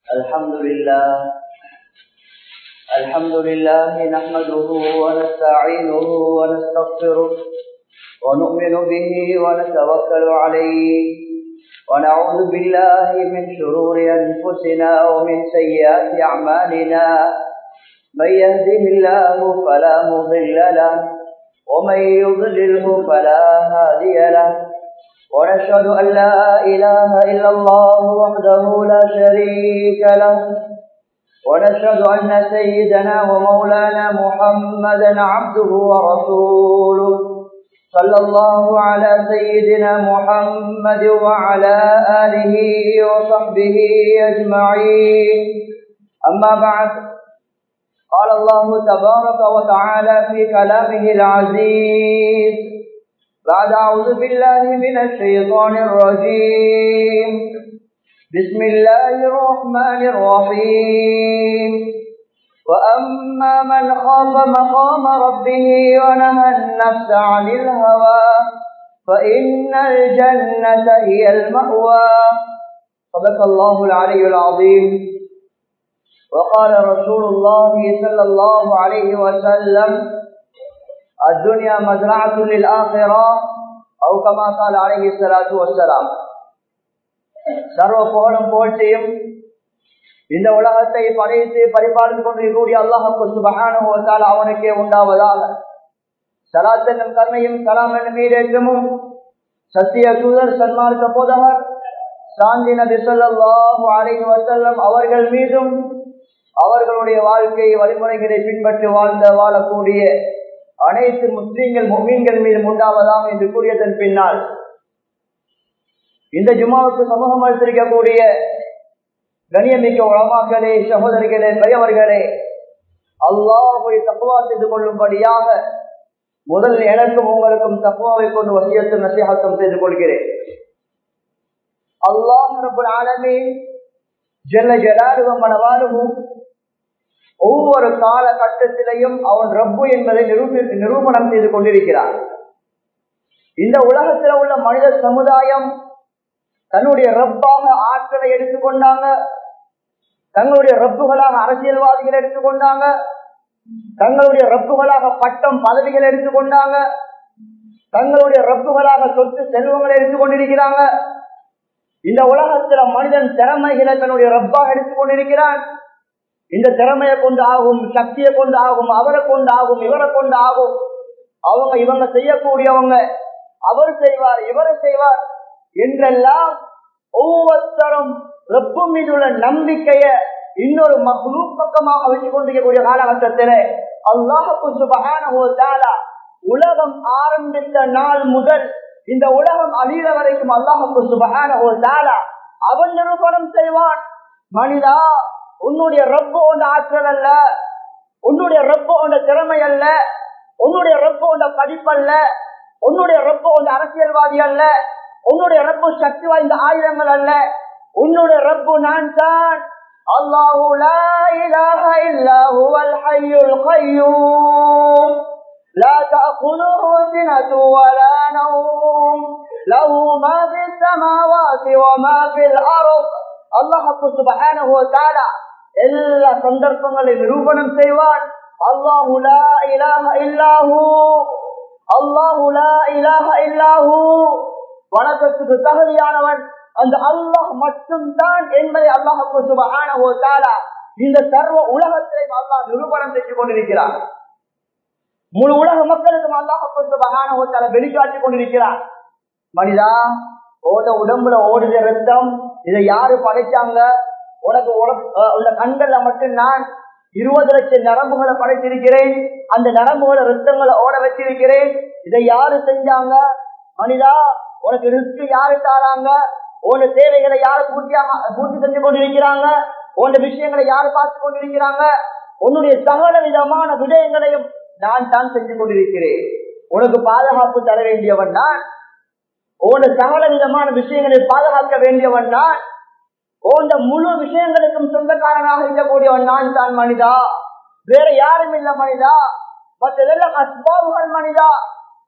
الحمد لله الحمد لله نحمده ونستعينه ونستغفره ونؤمن به ونتوكل عليه ونعوذ بالله من شرور أنفسنا ومن سيئات أعمالنا من يهده الله فلا مضل له ومن يضلله فلا هادي له ونشهد أن لا إله إلا الله وحده لا شريك له ونشهد أن سيدنا ومولانا محمدا عبده ورسوله صلى الله على سيدنا محمد وعلى آله وصحبه أجمعين أما بعد قال الله تبارك وتعالى في كلامه العزيز بعد أعوذ بالله من الشيطان الرجيم بسم الله الرحمن الرحيم وأما من خاف مقام ربه ونهى النفس عن الهوى فإن الجنة هي المأوى صدق الله العلي العظيم وقال رسول الله صلى الله عليه وسلم الدنيا مزرعة للآخرة أو كما قال عليه الصلاة والسلام சர்வ புகழும் புகழ்ச்சியும் இந்த உலகத்தை படைத்து பரிபாலித்துக் கொண்டிருக்கக்கூடிய அல்லாஹுக்கு சுபகான அவனுக்கே உண்டாவதாக சலாத் என்னும் கருணையும் கலாம் என்னும் மீதேற்றமும் சத்திய தூதர் சன்மார்க்க போதவர் சாந்தி நபி சொல்லாஹு அலைஹி வசல்லம் அவர்கள் மீதும் அவர்களுடைய வாழ்க்கை வழிமுறைகளை பின்பற்றி வாழ்ந்த வாழக்கூடிய அனைத்து முஸ்லீம்கள் மொமீன்கள் மீது உண்டாவதாக என்று கூறியதன் பின்னால் இந்த ஜுமாவுக்கு சமூகம் அளித்திருக்கக்கூடிய கணியமிக்க உளமாக்களே சகோதரிகளே பெரியவர்களே அல்லாஹை தப்புவா செய்து கொள்ளும்படியாக முதல் எனக்கும் உங்களுக்கும் தப்புவாவை கொண்டு வசியத்தும் நசிஹாத்தம் செய்து கொள்கிறேன் அல்லாஹ் ஆலமே ஜெல்ல ஜலாருவம் மனவாருவும் ஒவ்வொரு காலகட்டத்திலையும் அவன் ரப்பு என்பதை நிரூபி நிரூபணம் செய்து கொண்டிருக்கிறார் இந்த உலகத்தில் உள்ள மனித சமுதாயம் தன்னுடைய ரப்பாக ஆற்றலை எடுத்துக்கொண்டாங்க தங்களுடைய ரப்புகளாக அரசியல்வாதிகள் எடுத்துக்கொண்டாங்க தங்களுடைய ரப்புகளாக பட்டம் பதவிகள் எடுத்துக்கொண்டாங்க தங்களுடைய ரப்புகளாக சொத்து செல்வங்களை எடுத்துக்கொண்டிருக்கிறாங்க இந்த உலகத்துல மனிதன் திறமைகளை தன்னுடைய ரப்பாக எடுத்துக்கொண்டிருக்கிறான் இந்த திறமையை கொண்டு ஆகும் சக்தியை கொண்டு ஆகும் அவரை கொண்டு ஆகும் இவரை கொண்டு ஆகும் அவங்க இவங்க செய்யக்கூடியவங்க அவர் செய்வார் இவரை செய்வார் என்றெல்லாம் ஒவ்வொருத்தரும் ரப்பு மீது உள்ள நம்பிக்கைய இன்னொரு மகளூ பக்கமாக வச்சு கொண்டிருக்கக்கூடிய காலகட்டத்தில் அல்லாஹுக்கு சுபகான உலகம் ஆரம்பித்த நாள் முதல் இந்த உலகம் அழிகிற வரைக்கும் அல்லாஹுக்கு சுபகான அவன் நிரூபணம் செய்வான் மனிதா உன்னுடைய ரப்பு உண்ட ஆற்றல் அல்ல உன்னுடைய ரப்பு உண்ட திறமை அல்ல உன்னுடைய ரப்பு உண்ட படிப்பல்ல உன்னுடைய ரப்பு உண்ட அரசியல்வாதி அல்ல உன்னுடைய ரப்பு சக்தி வாய்ந்த ஆயுதங்கள் அல்ல உன்னுடைய ரப்பு நான் தான் அல்லாஹு லா இலாஹ இல்லா ஹுவல் ஹய்யுல் கய்யூம் لا تأخذه سنة ولا نوم له ما في السماوات وما في الأرض الله سبحانه وتعالى எல்லா சந்தர்ப்பங்களை நிரூபணம் செய்வான் அல்லாஹு லா இலாஹ இல்லாஹு அல்லாஹு லா இலாஹ இல்லாஹு வணக்கத்துக்கு தகுதியானவன் அந்த அல்லாஹ் மட்டும்தான் என்பதை அல்லாஹுக்கு சுபகான இந்த சர்வ உலகத்திலையும் அல்லாஹ் நிரூபணம் செஞ்சு கொண்டிருக்கிறார் முழு உலக மக்களுக்கும் அல்லாஹுக்கு சுபகான வெளிக்காட்டிக் கொண்டிருக்கிறார் மனிதா ஓட உடம்புல ஓடுத ரத்தம் இதை யாரு படைச்சாங்க உனக்கு உள்ள கண்கள்ல மட்டும் நான் இருபது லட்சம் நரம்புகளை படைத்திருக்கிறேன் அந்த நரம்புகளை ரத்தங்களை ஓட வச்சிருக்கிறேன் இதை யாரு செஞ்சாங்க மனிதா உனக்கு ரிஸ்க் யாரு தாராங்க உன தேவைகளை யாரு பூர்த்தியாக பூர்த்தி செஞ்சு கொண்டிருக்கிறாங்க உன் விஷயங்களை யாரு பார்த்து கொண்டிருக்கிறாங்க உன்னுடைய சகல விதமான விடயங்களையும் நான் தான் செஞ்சு கொண்டிருக்கிறேன் உனக்கு பாதுகாப்பு தர வேண்டியவன் நான் உன் சகல விதமான விஷயங்களை பாதுகாக்க வேண்டியவன் நான் போன்ற முழு விஷயங்களுக்கும் சொந்தக்காரனாக இருக்கக்கூடியவன் நான் தான் மனிதா வேற யாரும் இல்ல மனிதா மற்றதெல்லாம் அஸ்பாபுகள் மனிதா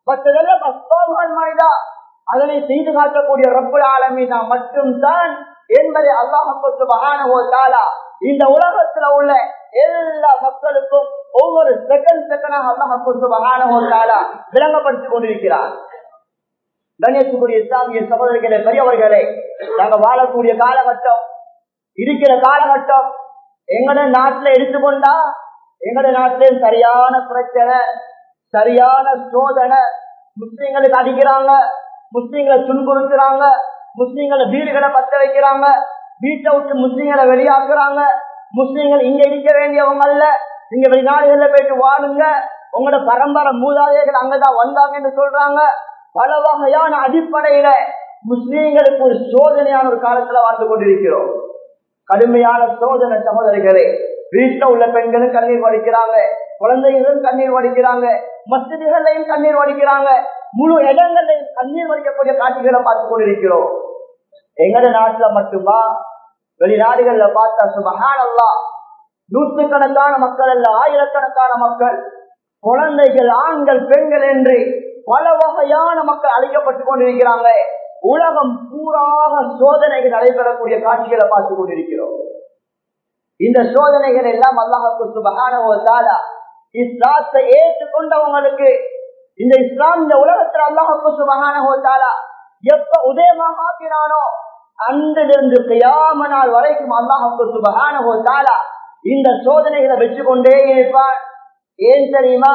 மற்றதெல்லாம் அஸ்பாபுகள் மனிதா அதனை செய்து காட்டக்கூடிய ரப்புல் ஆலமீனா மட்டும்தான் என்பதை அல்லாஹாலா இந்த உலகத்துல உள்ள எல்லா மக்களுக்கும் ஒவ்வொரு செகண்ட் செகண்டாக அல்லாஹாலா விளங்கப்படுத்திக் கொண்டிருக்கிறார் கணேசபுரி இஸ்லாமிய சகோதரர்களே பெரியவர்களே நாங்க வாழக்கூடிய காலகட்டம் இருக்கிற காலகட்டம் எங்கட நாட்டுல எடுத்துக்கொண்டா எங்கட நாட்டில சரியான பிரச்சனை சரியான சோதனை முஸ்லீம்களுக்கு அடிக்கிறாங்க முஸ்லீம்களை துன்புறுத்துறாங்க முஸ்லீம்களை வீடுகளை பத்த வைக்கிறாங்க வீட்டை விட்டு முஸ்லீம்களை வெளியாக்குறாங்க முஸ்லீம்கள் இங்க இருக்க வேண்டியவங்க அல்ல நீங்க வெளிநாடுகள்ல போயிட்டு வாழுங்க உங்களோட பரம்பரை மூதாதையர்கள் அங்கதான் வந்தாங்கன்னு சொல்றாங்க பல வகையான அடிப்படையில முஸ்லீம்களுக்கு ஒரு சோதனையான ஒரு காலத்துல வாழ்ந்து கொண்டிருக்கிறோம் கடுமையான சோதனை சகோதரிகளே வீட்டுல உள்ள பெண்களும் கண்ணீர் வடிக்கிறாங்க குழந்தைகளும் கண்ணீர் வடிக்கிறாங்க மசிதிகளையும் கண்ணீர் வடிக்கிறாங்க முழு இடங்களையும் கண்ணீர் வடிக்கக்கூடிய காட்சிகளை பார்த்து கொண்டிருக்கிறோம் எங்கட நாட்டுல மட்டுமா வெளிநாடுகள்ல பார்த்தா சுபகானல்லா நூற்றுக்கணக்கான மக்கள் அல்ல ஆயிரக்கணக்கான மக்கள் குழந்தைகள் ஆண்கள் பெண்கள் என்று பல வகையான மக்கள் அழைக்கப்பட்டுக் கொண்டிருக்கிறாங்க உலகம் பூராக சோதனைகள் நடைபெறக்கூடிய காட்சிகளை பார்த்துக் கொண்டிருக்கிறோம் இந்த சோதனைகள் எல்லாம் அல்லாஹுக்கு சுபகானவோதாலா இஸ்லாத்தை ஏற்றுக்கொண்டவங்களுக்கு இந்த இஸ்லாம் இந்த உலகத்தில் அல்லாஹுக்கு சுபகானவோதாலா எப்ப உதயமாக ஆக்கினானோ அன்றிலிருந்து கியாம நாள் வரைக்கும் அல்லாஹுக்கு சுபகானவோதாலா இந்த சோதனைகளை வச்சு கொண்டே இருப்பான் ஏன் தெரியுமா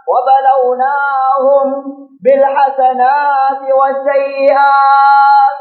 وبلوناهم بالحسنات والسيئات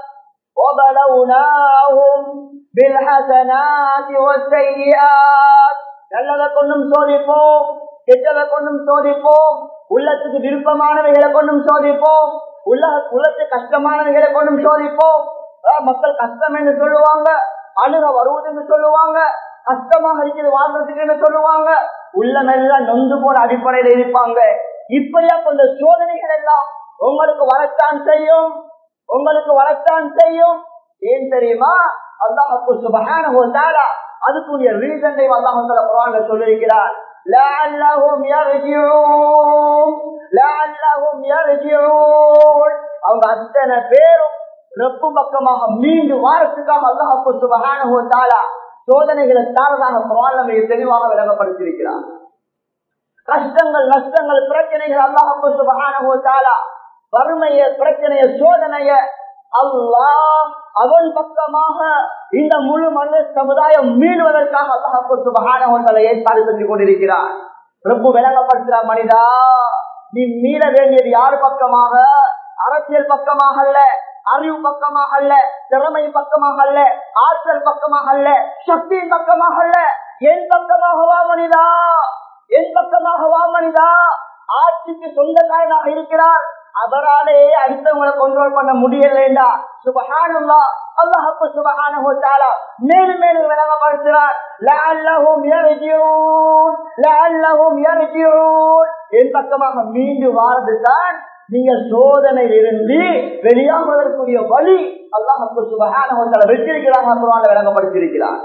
وبلوناهم بالحسنات والسيئات நல்லதை கொண்டும் சோதிப்போம் கெட்டதை கொண்டும் சோதிப்போம் உள்ளத்துக்கு விருப்பமானவைகளை கொண்டும் சோதிப்போம் உள்ள உள்ளத்துக்கு கஷ்டமானவைகளை கொண்டும் சோதிப்போம் மக்கள் கஷ்டம் என்று சொல்லுவாங்க அழுக வருவதுன்னு சொல்லுவாங்க கஷ்டமாக இருக்குது வாழ்றதுக்கு சொல்லுவாங்க உள்ளமெல்லாம் நொந்து போன அடிப்படையில இருப்பாங்க இப்படியா கொஞ்சம் சோதனைகள் எல்லாம் உங்களுக்கு வரத்தான் செய்யும் உங்களுக்கு வரத்தான் செய்யும் ஏன் தெரியுமா அல்லாஹுக்கு சுபகான அதுக்குரிய ரீசனை அல்லாஹ் குரான்ல சொல்லியிருக்கிறார் لعلهم يرجعون لعلهم يرجعون அவங்க அத்தனை பேரும் ரப்பு பக்கமாக மீண்டு வாரத்துக்காக அல்லாஹு சுபகான தாலா சோதனைகளை தாரதாக குரான் தெளிவாக விளங்கப்படுத்தியிருக்கிறார் கஷ்டங்கள் நஷ்டங்கள் பிரச்சனைகள் அல்லாஹு சுபகான தாலா வறுமைய பிரச்சனைய சோதனைய அல்லாஹ் அவன் பக்கமாக இந்த முழு மனித சமுதாயம் மீளுவதற்காக அல்லாஹு சுபகான ஏற்பாடு செஞ்சு கொண்டிருக்கிறார் ரொம்ப விளங்கப்படுத்துறார் மனிதா நீ மீள வேண்டியது யார் பக்கமாக அரசியல் பக்கமாக அல்ல அறிவு பக்கமாக அல்ல திறமை பக்கமாக அல்ல ஆற்றல் பக்கமாக அல்ல சக்தியின் பக்கமாக அல்ல என் பக்கமாகவா மனிதா என் பக்கமாகவா மனிதா ஆட்சிக்கு சொந்தக்காரனாக இருக்கிறார் அவராலே அடுத்தவங்களை கண்ட்ரோல் பண்ண முடியலைண்டா சுபகானல்லா அல்லாஹுக்கு சுபகானஹு தஆலா மேலும் மேலும் விளங்கப்படுத்துகிறார் லஅல்லஹும் யர்ஜிஊன் லஅல்லஹும் யர்ஜிஊன் என் பக்கமாக மீண்டு வாழ்ந்துதான் நீங்க சோதனையில் இருந்து வெளியாவதற்குரிய வழி அல்லாஹுக்கு சுபகானஹு தஆலா வெற்றிருக்கிறாங்க குர்ஆன்ல விளங்கப்படுத்தியிருக்கிறார்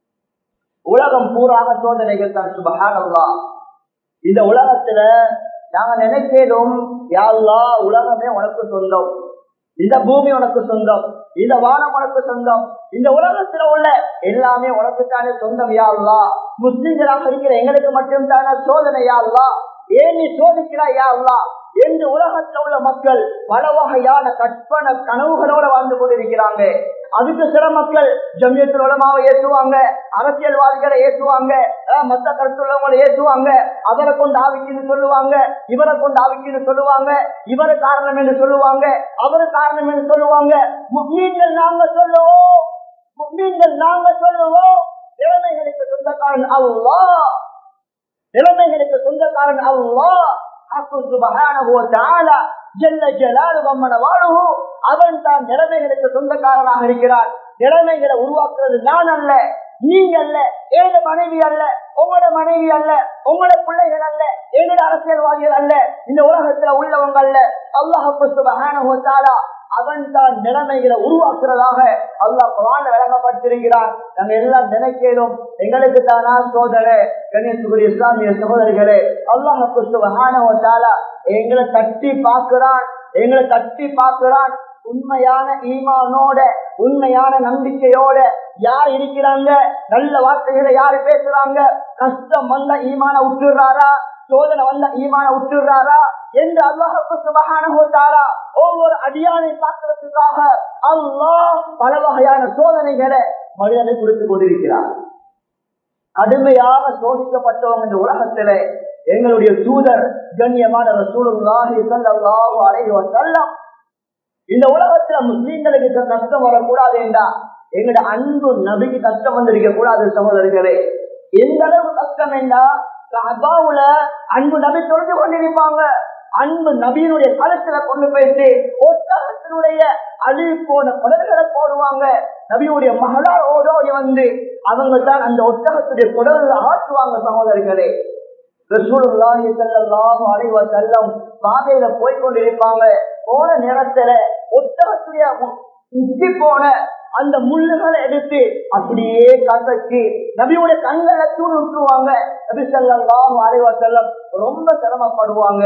உலகம் பூராக சோதனைகள் தான் சுபகானல்லா இந்த உலகத்துல நாங்க நினைக்கிறோம் யாழ்லா உலகமே உனக்கு சொந்தம் இந்த பூமி உனக்கு சொந்தம் இந்த வானம் உனக்கு சொந்தம் இந்த உலகத்துல உள்ள எல்லாமே உனக்குத்தானே சொந்தம் யாழ்லா முஸ்லிம்களாக இருக்கிற எங்களுக்கு மட்டும் தானே சோதனை யாழ்லா ஏன் நீ சோதிக்கிறாய் யாழ்லா என்று உலகத்தில் உள்ள மக்கள் பல வகையான கற்பனை கனவுகளோட வாழ்ந்து கொண்டிருக்கிறாங்க அதுக்கு சில மக்கள் ஜம்யத்தில் உலமாவை ஏற்றுவாங்க அரசியல்வாதிகளை ஏற்றுவாங்க மத்த கருத்துள்ளவங்களை ஏற்றுவாங்க அவரை கொண்டு ஆவிக்குன்னு சொல்லுவாங்க இவரை கொண்டு ஆவிக்குன்னு சொல்லுவாங்க இவரு காரணம் என்று சொல்லுவாங்க அவரு காரணம் என்று சொல்லுவாங்க முஸ்லீம்கள் நாங்க சொல்லுவோம் முஸ்லீம்கள் நாங்க சொல்லுவோம் நிலைமைகளுக்கு சொந்தக்காரன் அல்லா நிலைமைகளுக்கு சொந்தக்காரன் அல்லா அவன் தான் நிலைமைகளுக்கு சொந்தக்காரனாக இருக்கிறார் நிலைமைகளை உருவாக்குறது நான் அல்ல நீங்க அல்ல ஏழு மனைவி அல்ல உங்களோட மனைவி அல்ல உங்களோட பிள்ளைகள் அல்ல எங்களோட அரசியல்வாதிகள் அல்ல இந்த உலகத்துல உள்ளவங்க அல்ல அல்லாஹு அவன் தான் நிலைமைகளை உருவாக்குறதாக அல்லாஹ் குரான் விளங்கப்பட்டிருக்கிறார் நாங்க எல்லாம் நினைக்கிறோம் எங்களுக்கு தானா சோதனை கணேசுகுரிய இஸ்லாமிய சகோதரிகளே அல்லாஹு சுபஹானஹு தஆலா எங்களை தட்டி பார்க்கிறான் எங்களை தட்டி பார்க்கிறான் உண்மையான ஈமானோட உண்மையான நம்பிக்கையோட யார் இருக்கிறாங்க நல்ல வார்த்தைகளை யாரு பேசுறாங்க கஷ்டம் வந்த ஈமான விட்டுறாரா சோதனை வந்த ஈமான விட்டுறாரா என்று அல்லாஹுக்கு சுபகான ஒவ்வொரு அடியானை பார்க்கறதுக்காக அல்லாஹ் பல வகையான சோதனைகளை மனிதனை கொடுத்து கொண்டிருக்கிறார் கடுமையாக சோதிக்கப்பட்டவங்க இந்த உலகத்தில எங்களுடைய தூதர் கண்ணியமான ரசூலுல்லாஹி ஸல்லல்லாஹு அலைஹி வஸல்லம் இந்த உலகத்துல முஸ்லீம்களுக்கு கஷ்டம் வரக்கூடாது என்றா எங்களுடைய அன்பு நபிக்கு கஷ்டம் வந்திருக்க கூடாது சகோதரர்களே எந்த அளவு கஷ்டம் என்றா கபாவுல அன்பு நபி தொழுது கொண்டிருப்பாங்க அன்பு நபியினுடைய கழுத்துல கொண்டு போயிட்டு ஒட்டகத்தினுடைய அழிவு போன குடல்களை போடுவாங்க நபியுடைய மகளார் ஓடோடி வந்து அவங்க தான் அந்த ஒட்டகத்துடைய குடல்களை ஆற்றுவாங்க சகோதரர்களே ரசூலுல்லாஹி ஸல்லல்லாஹு அலைஹி வஸல்லம் பாதையில போய் கொண்டிருப்பாங்க போன நேரத்துல ஒட்டகத்துடைய முத்தி போன அந்த முள்ளுகளை எடுத்து அப்படியே கசக்கி நபியுடைய கண்களை தூள் விட்டுருவாங்க நபி ஸல்லல்லாஹு அலைஹி வஸல்லம் ரொம்ப சிரமப்படுவாங்க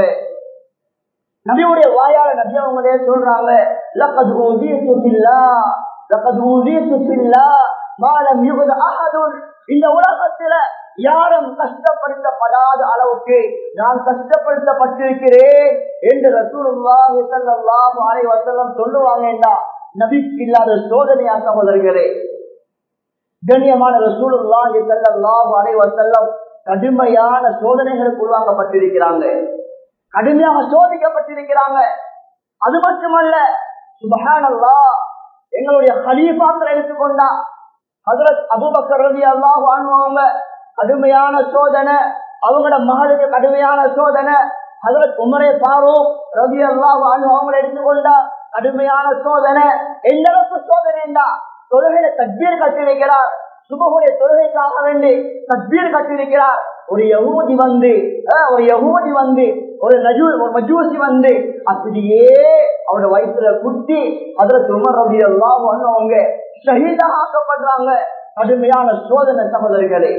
நபியுடைய வாயால நபி அவங்களே சொல்றாங்க லக்கத் ஊதியத்து பில்லாஹ் லக்கத் ஊதியத்து பில்லாஹ் மாலம் யுகத அஹதுன் இந்த உலகத்துல யாரும் கஷ்டப்படுத்தப்படாத அளவுக்கு நான் கஷ்டப்படுத்தப்பட்டிருக்கிறேன் என்று ரசூலுல்லாஹி ஸல்லல்லாஹு அலைஹி வஸல்லம் சொல்லுவாங்கடா நபிக்கு இல்லாத சோதனையா சகோதரர்களே கண்ணியமான ரசூலுல்லாஹி ஸல்லல்லாஹு அலைஹி வஸல்லம் கடுமையான சோதனைகளுக்கு உருவாக்கப்பட்டிருக்கிறாங்க கடுமையாக சோதிக்கப்பட்டிருக்கிறாங்க அது மட்டுமல்ல சுபஹானல்லாஹ் எங்களுடைய ஹலீஃபாக்களை எடுத்துக்கொண்டா ஹதரத் அபுபக்கர் ரவி அல்லாஹ் வாழ்வாங்க கடுமையான சோதனை அவங்களோட மகளுக்கு கடுமையான சோதனை ஹதரத் உமரே பாரூக் ரவி அல்லாஹ் அவங்களை எடுத்துக்கொண்டா கடுமையான சோதனை எந்த அளவுக்கு சோதனைண்டா தொழுகையில தத்பீர் கட்டிருக்கிறார் சுபகுடைய தொழுகைக்காக வேண்டி தத்பீர் கட்டிருக்கிறார் ஒரு யகூதி வந்து ஒரு யகூதி வந்து ஒரு நஜூ ஒரு மஜூசி வந்து அப்படியே அவரோட வயிற்றுல குத்தி அதுல உமர் ரவி எல்லாம் அவங்க ஷஹீதாக ஆக்கப்படுறாங்க கடுமையான சோதனை சகோதரிகளே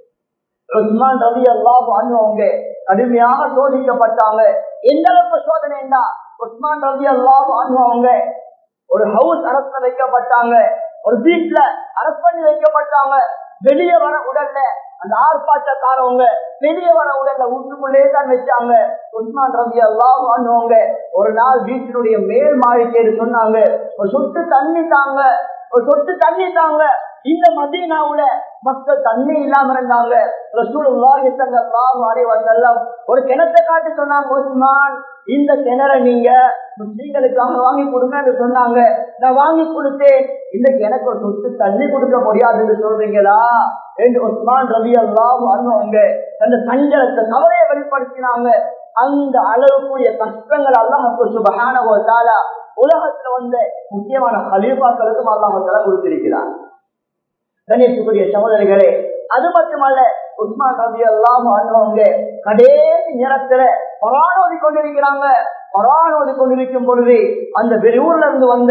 உஸ்மான் ரவி எல்லாம் அவங்க கடுமையாக சோதிக்கப்பட்டாங்க எந்த அளவுக்கு சோதனைண்டா உஸ்மான் ரவி எல்லாம் அவங்க ஒரு ஹவுஸ் அரசு வைக்கப்பட்டாங்க ஒரு வீட்டுல அரசு பண்ணி வைக்கப்பட்டாங்க வெளியே வர உடல்ல அந்த ஆர்ப்பாட்டக்காரவங்க வெளியே வர உடல்ல வீட்டுக்குள்ளே தான் வச்சாங்க உஸ்மான் ரவி எல்லாம் வாழ்ந்தவங்க ஒரு நாள் வீட்டினுடைய மேல் மாளிகைன்னு சொன்னாங்க ஒரு சொட்டு தண்ணி தாங்க ஒரு சொட்டு தண்ணி தாங்க இந்த மதீனாவுல மக்கள் தண்ணி இல்லாம இருந்தாங்க ரசூலுல்லாஹி ஸல்லல்லாஹு அலைஹி வஸல்லம் ஒரு கிணத்தை காட்டி சொன்னாங்க உஸ்மான் இந்த கிணற நீங்க முஸ்லீம்களுக்காக வாங்கி கொடுங்கன்னு சொன்னாங்க நான் வாங்கி கொடுத்தேன் இந்த கிணக்கு ஒரு சொட்டு தண்ணி கொடுக்க முடியாதுன்னு சொல்றீங்களா என்று உஸ்மான் ரவி அல்லாஹ் அவங்க அந்த சஞ்சலத்தை கவலையை வெளிப்படுத்தினாங்க அந்த அளவுக்குரிய கஷ்டங்கள் அல்லாஹுக்கு சுபகான உலகத்துல வந்த முக்கியமான கலீபாக்களுக்கும் அல்லாஹால கொடுத்திருக்கிறார் கணேசுக்குரிய சகோதரிகளே அது மட்டுமல்ல உஸ்மான் ரவி எல்லாம் வாழ்ந்தவங்க கடைசி நேரத்துல பராணோதி கொண்டிருக்கிறாங்க பராணோதி கொண்டிருக்கும் பொழுது அந்த வெளியூர்ல இருந்து வந்த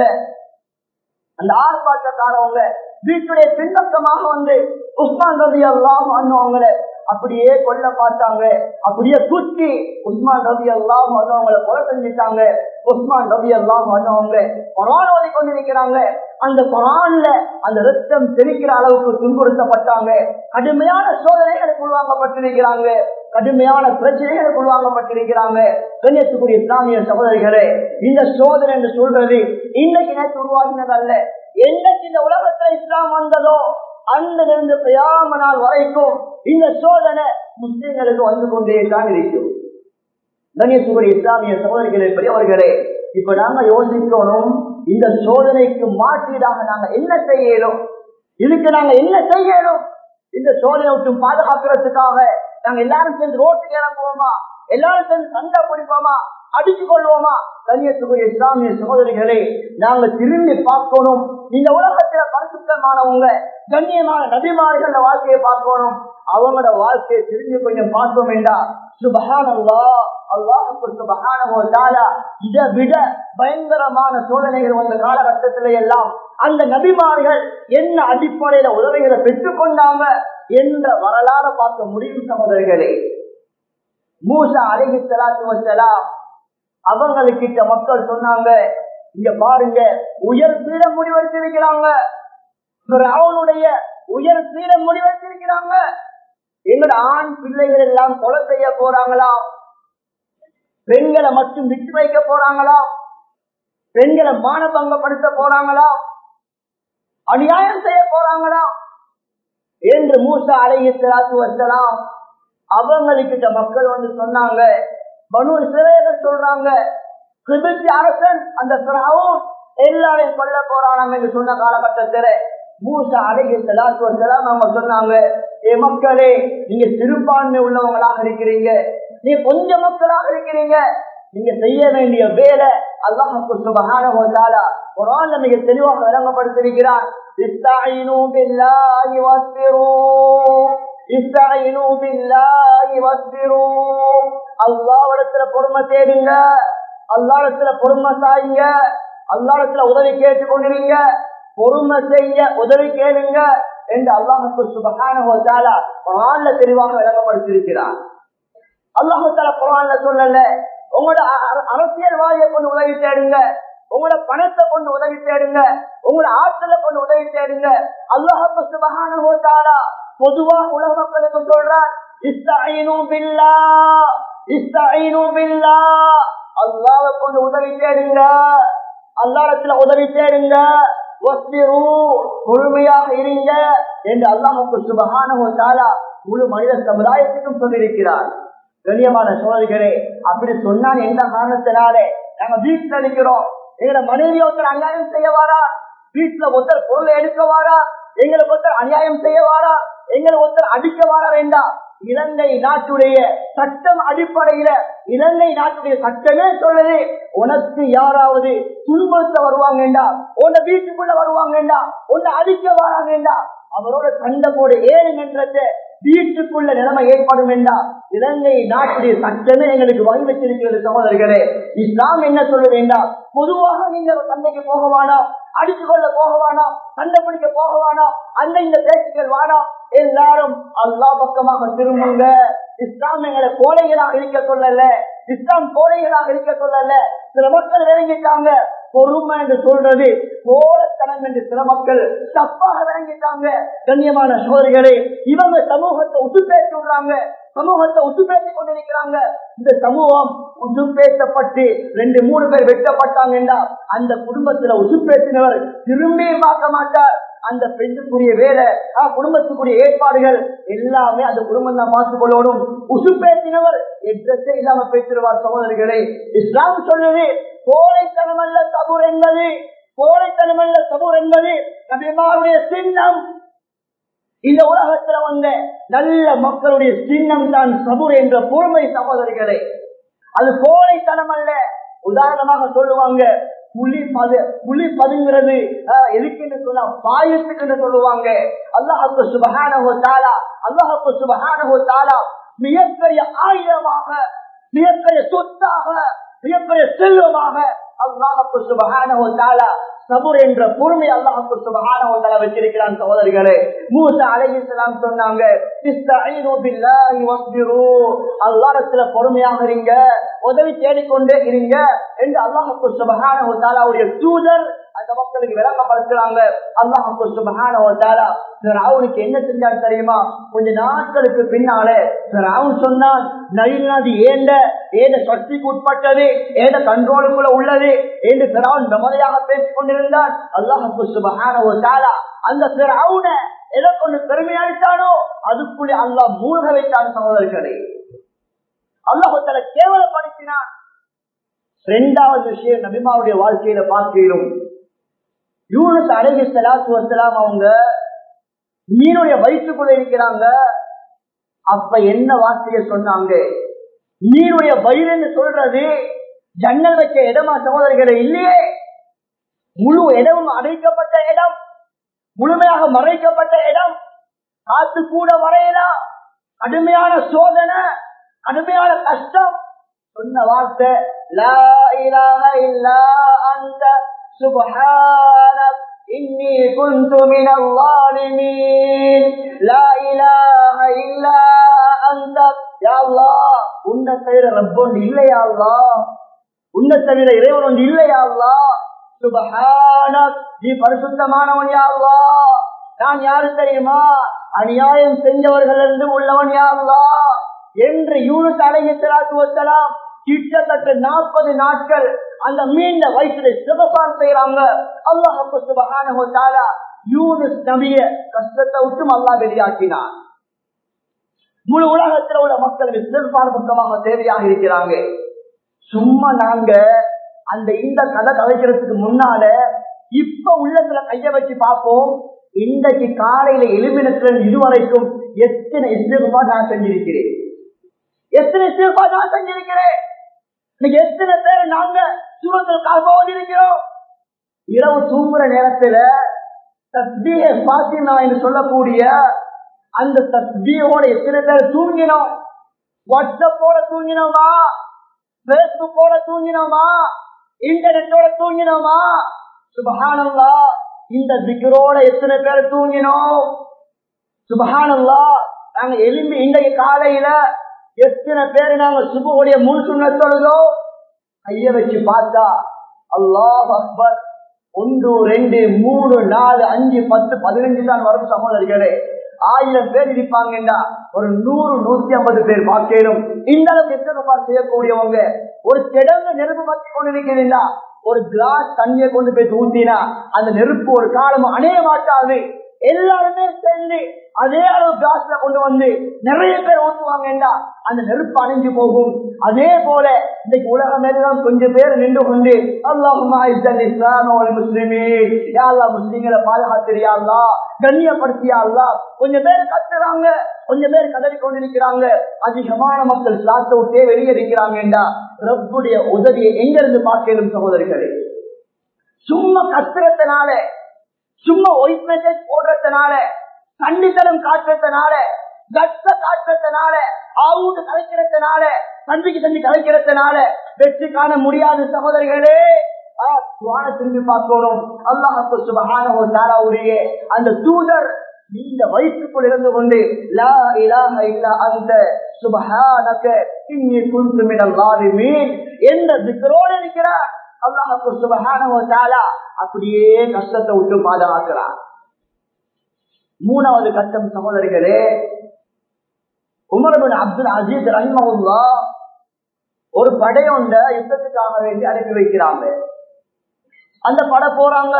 அந்த ஆர்ப்பாட்டக்காரவங்க வீட்டுடைய பின்பக்கமாக வந்து உஸ்மான் ரவி எல்லாம் வாழ்ந்தவங்களை அப்படியே கொல்ல பார்த்தாங்க அப்படியே தூக்கி உஸ்மான் ரவி எல்லாம் வந்தவங்களை கொலை செஞ்சுட்டாங்க உஸ்மான் ரவி எல்லாம் வந்தவங்க கொரான் ஓதி கொண்டிருக்கிறாங்க அந்த கொரான்ல அந்த ரத்தம் தெரிக்கிற அளவுக்கு துன்புறுத்தப்பட்டாங்க கடுமையான சோதனைகளுக்கு உள்வாங்கப்பட்டிருக்கிறாங்க கடுமையான பிரச்சனைகளுக்கு உள்வாங்கப்பட்டிருக்கிறாங்க கண்ணியத்துக்குரிய இஸ்லாமிய சகோதரிகளே இந்த சோதனை என்று சொல்றது இன்னைக்கு நேற்று உருவாகினது அல்ல என்னைக்கு இந்த உலகத்தை இஸ்லாம் வந்ததோ அன்றிலிருந்து பிரயாம நாள் வரைக்கும் இந்த சோதனை முஸ்லிம்களுக்கு வந்து கொண்டே தான் இருக்கும் கணேசுடைய இஸ்லாமிய சகோதரிகளே பெரியவர்களே இப்ப நாங்க யோசிக்கணும் இந்த சோதனைக்கு மாற்றீடாக நாங்க என்ன செய்யணும் இதுக்கு நாங்க என்ன செய்யணும் இந்த சோதனை விட்டு பாதுகாக்கிறதுக்காக நாங்க எல்லாரும் சேர்ந்து ரோட்டுக்கு இறங்குவோமா எல்லாரும் சேர்ந்து சண்டை பிடிப்போமா அடிச்சு கொள்வோமா கண்ணியத்துக்குரிய இஸ்லாமிய சகோதரிகளை நாங்க திரும்பி பார்க்கணும் இந்த உலகத்துல பரிசுத்தமானவங்க கண்ணியமான நபிமார்கள் வாழ்க்கையை பார்க்கணும் அவங்களோட வாழ்க்கையை திரும்பி கொஞ்சம் பார்த்தோம் என்றா சுபகான் அல்லா அல்லாஹுக்கு சுபகான இதை விட பயங்கரமான சோதனைகள் வந்த காலகட்டத்தில எல்லாம் அந்த நபிமார்கள் என்ன அடிப்படையில உதவிகளை பெற்றுக் கொண்டாங்க என்ற வரலாறு பார்க்க முடியும் சகோதரிகளே மூசா அழகி சலாத்து வசலாம் அவங்களுக்கிட்ட மக்கள் சொன்னாங்க இங்க பாருங்க உயர் பீடம் முடிவெடுத்திருக்கிறாங்க அவனுடைய உயர் பீடம் முடிவெடுத்திருக்கிறாங்க எங்களோட ஆண் பிள்ளைகள் எல்லாம் கொலை செய்ய போறாங்களா பெண்களை மட்டும் விட்டு வைக்க போறாங்களா பெண்களை மானபங்கப்படுத்த போறாங்களா அநியாயம் செய்ய போறாங்களா என்று மூசா அழகித்து வச்சலாம் அவங்களுக்கு மக்கள் வந்து சொன்னாங்க மனு சிறையர்கள் சொல்றாங்க கிருபி அரசன் அந்த எல்லாரையும் கொல்ல போறானாம் என்று சொன்ன காலகட்டத்தில் மூசா அழகி செலாத்து வச்சலாம் அவங்க சொன்னாங்க ஏ மக்களே நீங்க சிறுபான்மை உள்ளவங்களாக இருக்கிறீங்க நீ கொஞ்சம் மக்களாக இருக்கிறீங்க நீங்க செய்ய வேண்டிய வேலை அல்லாஹுக்கு சுபகான குரான்ல மிக தெளிவாக விளங்கப்படுத்திருக்கிறார் استعينوا بالله واصبروا استعينوا بالله واصبروا அல்லாஹ்விடத்துல பொறுமை தேடுங்க அல்லாஹ்விடத்துல பொறுமை சாயுங்க அல்லாஹ்விடத்துல உதவி கேட்டுக் கொண்டிருங்க பொறுமை செய்ய உதவி கேளுங்க என்று அல்லாஹுக்கு சுபகான குரான்ல தெளிவாக விளங்கப்படுத்தியிருக்கிறார் அல்லாஹு தால குரான்ல சொல்லல உங்களோட அரசியல்வாதியை கொண்டு உதவி தேடுங்க உங்களோட பணத்தை கொண்டு உதவி தேடுங்க உங்களோட ஆற்றலை கொண்டு உதவி தேடுங்க அல்லாஹு சுபகான பொதுவா உலக மக்களுக்கு சொல்றான் அல்லாவை கொண்டு உதவி தேடுங்க அல்லாடத்துல உதவி தேடுங்க பொறுமையாக இருங்க என்று அல்லாஹுக்கு சுபகான முழு மனித சமுதாயத்துக்கும் சொல்லியிருக்கிறார் கண்ணியமான சோழர்களே அப்படி சொன்னால் என்ன காரணத்தினாலே நாங்க வீட்டுல இருக்கிறோம் எங்களை மனைவி ஒருத்தர் அநியாயம் செய்ய வாரா வீட்டுல ஒருத்தர் பொருளை எடுக்க வாரா எங்களுக்கு ஒருத்தர் அநியாயம் செய்ய வாரா எங்களை ஒருத்தர் அடிக்க வாரா வேண்டாம் இலங்கை நாட்டுடைய சட்டம் அடிப்படையில இலங்கை நாட்டுடைய சட்டமே சொல்லுது உனக்கு யாராவது துன்புறுத்த வருவாங்கண்டா உன்னை வீட்டுக்குள்ள வருவாங்கண்டா உன்னை அடிக்க வராங்கண்டா அவரோட சண்டை போட ஏழு நின்றத வீட்டுக்குள்ள நிலைமை ஏற்படும் என்றால் இலங்கை நாட்டுடைய சட்டமே எங்களுக்கு வகை வச்சிருக்கிறது சகோதரர்களே இஸ்லாம் என்ன சொல்ல வேண்டாம் பொதுவாக நீங்க சண்டைக்கு போக வேணாம் அடித்து கொள்ள போக வேணாம் சண்டை பிடிக்க போக வேணாம் அந்த இந்த பேச்சுக்கள் வேணாம் எல்லாரும் அல்லா பக்கமாக திரும்புங்க இஸ்லாம் எங்களை கோழைகளாக இருக்க சொல்லல இஸ்லாம் கோழைகளாக இருக்க சொல்லல சில மக்கள் விளங்கிட்டாங்க பொறுமை என்று சொல்றது கோலத்தனம் என்று சில மக்கள் தப்பாக விளங்கிட்டாங்க கண்ணியமான சோதரிகளே இவங்க சமூகத்தை உசுப்பேற்றி விடுறாங்க சமூகத்தை உசுப்பேற்றி கொண்டிருக்கிறாங்க இந்த சமூகம் உசுப்பேற்றப்பட்டு ரெண்டு மூணு பேர் வெட்டப்பட்டாங்கன்னா அந்த குடும்பத்துல உசுப்பேற்றினவர் திரும்பி பார்க்க மாட்டார் அந்த பெண்ணுக்குரிய வேலை குடும்பத்துக்குரிய ஏற்பாடுகள் எல்லாமே அந்த குடும்பம் தான் பார்த்துக் கொள்ளணும் உசுப்பேற்றினவர் எச்சத்தை இல்லாம பேசிடுவார் சகோதரிகளே இஸ்லாம் சொல்லுது கோழைத்தனம் அல்ல சபூர் என்பது கோழைத்தனம் அல்ல சபூர் என்பது நபிமாருடைய சின்னம் இந்த உலகத்துல வந்த நல்ல மக்களுடைய சின்னம் தான் சபூர் என்ற பொறுமை சகோதரிகளே அது கோழைத்தனம் அல்ல உதாரணமாக சொல்லுவாங்க புலி பது புலி பதுங்கிறது எதுக்குன்னு சொன்னா பாயத்துக்கு சொல்லுவாங்க அல்லாஹு சுபகானஹோ தாலா அல்லாஹு சுபகானஹோ தாலா மிகப்பெரிய ஆயுதமாக மிகப்பெரிய சொத்தாக மிகப்பெரிய செல்வமாக அல்லாஹு சுபகானஹோ தாலா சபுர் என்ற பொறுமை அல்லாஹுக்கு சுபகான ஒன்றை வச்சிருக்கிறான் சகோதரிகளே மூச அலைஹிஸ்லாம் சொன்னாங்க அல்லாடத்துல பொறுமையாக இருங்க உதவி தேடிக்கொண்டே இருங்க என்று அல்லாஹுக்கு சுபகான ஒரு தாலாவுடைய தூதர் அந்த மக்களுக்கு விளக்கப்படுத்துறாங்க அல்லாஹுக்கு சுபகான ஒரு தாலா அவனுக்கு என்ன செஞ்சான்னு தெரியுமா கொஞ்ச நாட்களுக்கு பின்னாலே அவன் சொன்னான் நயில் நதி ஏண்ட ஏத சக்திக்கு உட்பட்டது ஏத கண்ட்ரோலுக்குள்ள உள்ளது என்று பிறவன் பிரமதையாக பேசிக் கொண்டிருந்தான் அல்லாஹுக்கு சுபகான ஒரு தாலா அந்த பிறவுன எதை கொண்டு பெருமை அளித்தானோ அதுக்குள்ளே அல்லாஹ் மூழ்க வைத்தான் சகோதரர்களே அல்லாஹுத்தல கேவலப்படுத்தினான் இரண்டாவது விஷயம் நபிமாவுடைய வாழ்க்கையில பார்க்கிறோம் யூனஸ் அழகி சலாத்து வசலாம் அவங்க மீனுடைய வயிற்றுக்குள்ள இருக்கிறாங்க அப்ப என்ன வார்த்தையை சொன்னாங்க மீனுடைய வயிறுன்னு சொல்றது ஜன்னல் வைக்க இடமா சகோதரிகளை இல்லையே முழு இடமும் அடைக்கப்பட்ட இடம் முழுமையாக மறைக்கப்பட்ட இடம் காத்து கூட வரையலாம் கடுமையான சோதனை கடுமையான கஷ்டம் சொன்ன வார்த்தை லா இலாஹ இல்லா அந்த சுப்ஹானக் இன்னி குன்து மினல் ஸாலிமீன் லா இலாஹ இல்லா அந்த யா அல்லாஹ் உன்னை தவிர ரப்பொன்று இல்லையா அல்லாஹ் உன்னை தவிர இறைவன் ஒன்று இல்லையா அல்லாஹ் சுபஹானக் நீ பரிசுத்தமானவன் யா அல்லாஹ் நான் யாரு தெரியுமா அநியாயம் செஞ்சவர்கள் இருந்து உள்ளவன் யா அல்லாஹ் என்று யூனுஸ் அலைஹிஸ்ஸலாத்து வஸ்ஸலாம் கிட்டத்தட்ட நாற்பது நாட்கள் அந்த மீண்ட வயிற்றுல சிவபான் செய்யறாங்க அல்லாஹ் சுபஹானஹு வ தஆலா யூனுஸ் நபிய கஷ்டத்தை விட்டும் அல்லாஹ் வெளியாக்கினான் முழு உலகத்தில் உள்ள மக்கள் சிறுபான் பக்கமாக தேவையாக இருக்கிறாங்க சும்மா நாங்க அந்த இந்த கதை கலைக்கிறதுக்கு முன்னால இப்ப உள்ளத்துல கைய வச்சு பார்ப்போம் இன்றைக்கு காலையில எழுப்பினத்துல இதுவரைக்கும் எத்தனை இஸ்திருபா நான் செஞ்சிருக்கிறேன் எத்தனை இஸ்திருபா நான் செஞ்சிருக்கிறேன் இன்னைக்கு எத்தனை பேர் நாங்க சூரத்தில் கால்போது இருக்கிறோம் இரவு தூங்குற நேரத்துல தஸ்பீக பாத்திமா என்று சொல்லக்கூடிய அந்த தஸ்பீகோட எத்தனை பேர் தூங்கினோம் வாட்ஸ்அப்போட தூங்கினோமா பேஸ்புக்கோட தூங்கினோமா இன்டர்நெட்டோட தூங்கினோமா சுபஹானல்லா இந்த திக்கரோட எத்தனை பேர் தூங்கினோம் சுபஹானல்லா நாங்க எலும்பி இன்றைய காலையில எத்தனை பேர் நாங்க சுபுடைய முன் சுண்ண தொழுதோம் கைய வச்சு பார்த்தா அல்லாஹ் அக்பர் ஒன்று ரெண்டு மூணு நாலு அஞ்சு பத்து பதினஞ்சு தான் வரும் சகோதரிகளே ஆயிரம் பேர் இருப்பாங்கன்னா ஒரு நூறு நூத்தி ஐம்பது பேர் பார்க்கணும் இந்த அளவுக்கு எத்தனை செய்யக்கூடியவங்க ஒரு கிடங்கு நெருப்பு பத்தி கொண்டிருக்கிறீங்களா ஒரு கிளாஸ் தண்ணியை கொண்டு போய் ஊத்தினா அந்த நெருப்பு ஒரு காலம் அணைய மாட்டாது எல்லாருமே சேர்ந்து அதே அளவு கிளாஸ்ல கொண்டு வந்து நிறைய பேர் ஊற்றுவாங்கடா அந்த நெருப்பு அணைஞ்சு போகும் அதே போல இன்னைக்கு உலகம் எல்லாம் கொஞ்சம் பேர் நின்று கொண்டு அல்லாஹுமா இஸ்லாம் முஸ்லிமே யாழ்லா முஸ்லிம்களை பாதுகாத்திரியாள்லா கண்ணியப்படுத்தியாள்லா கொஞ்சம் பேர் கத்துறாங்க கொஞ்சம் பேர் கதறி கொண்டிருக்கிறாங்க அதிகமான மக்கள் சாத்த விட்டே வெளியே இருக்கிறாங்கடா ரப்புடைய உதவியை எங்கிருந்து பார்க்கணும் சகோதரிகளே சும்மா கத்துறதுனால சும்மா ஒயிட் மெசேஜ் போடுறதுனால கண்டித்தனம் காட்டுறதுனால கட்ட காட்டுறதுனால ஆவுண்டு கலைக்கிறதுனால தம்பிக்கு தம்பி கலைக்கிறதுனால வெற்றி காண முடியாத சகோதரிகளே திரும்பி பார்க்கணும் அல்லாஹு சுபகான ஒரு தாராவுடைய அந்த தூதர் நீண்ட வயிற்றுக்குள் இருந்து கொண்டு லா இலாஹ இல்லா அந்த சுபஹானக இன்னி குன்து மினல் ஸாலிமீன் என்ற திக்ரோடு இருக்கிறார் அல்லாஹு சுபஹானஹு வ தஆலா அப்படியே கஷ்டத்தை விட்டு பாதுகாக்கிறார் மூணாவது கஷ்டம் சகோதரிகளே உமரபின் அப்துல் அஜீஸ் ரஹிமவுல்லா ஒரு படையொண்ட யுத்தத்துக்காக வேண்டி அனுப்பி வைக்கிறாங்க அந்த படை போறாங்க